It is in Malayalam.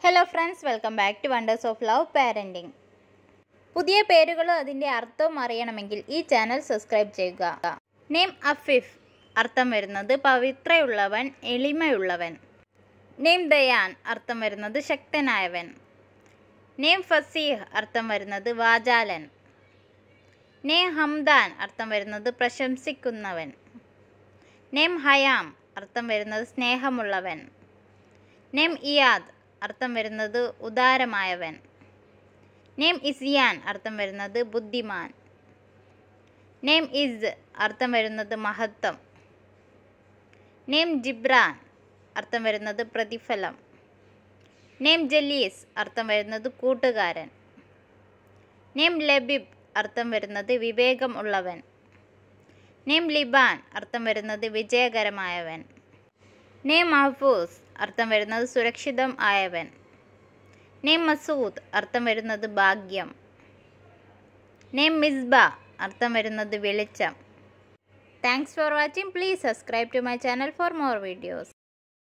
hello friends welcome back to wonders of love parenting പുതിയ പേരുകളും അതിൻ്റെ അർത്ഥവും അറിയണമെങ്കിൽ ഈ ചാനൽ സബ്സ്ക്രൈബ് ചെയ്യുക നെയിം അഫിഫ് അർത്ഥം വരുന്നത് പവിത്രയുള്ളവൻ എളിമയുള്ളവൻ നെയിം ദയാൻ അർത്ഥം വരുന്നത് ശക്തനായവൻ നെയിം ഫസീഹ് അർത്ഥം വരുന്നത് വാചാലൻ നെയിം ഹംദാൻ അർത്ഥം വരുന്നത് പ്രശംസിക്കുന്നവൻ നെയിം ഹയാം അർത്ഥം വരുന്നത് സ്നേഹമുള്ളവൻ നെയിം ഇയാദ് അർത്ഥം വരുന്നത് ഉദാരമായവൻ നെയിം ഇസിയാൻ അർത്ഥം വരുന്നത് ബുദ്ധിമാൻ നെയിം ഇസ് അർത്ഥം വരുന്നത് മഹത്വം നെയിം ജിബ്രാൻ അർത്ഥം വരുന്നത് പ്രതിഫലം നെയിം ജലീസ് അർത്ഥം വരുന്നത് കൂട്ടുകാരൻ നെയിം ലബിബ് അർത്ഥം വരുന്നത് വിവേകം ഉള്ളവൻ നെയിം ലിബാൻ അർത്ഥം വരുന്നത് വിജയകരമായവൻ നെയിം മഹഫൂസ് അർത്ഥം വരുന്നത് സുരക്ഷിതം ആയവൻ നെയിം മസൂദ് അർത്ഥം വരുന്നത് ഭാഗ്യം നെയിം മിസ്ബ അർത്ഥം വരുന്നത് വെളിച്ചം thanks for watching please subscribe to my channel for more videos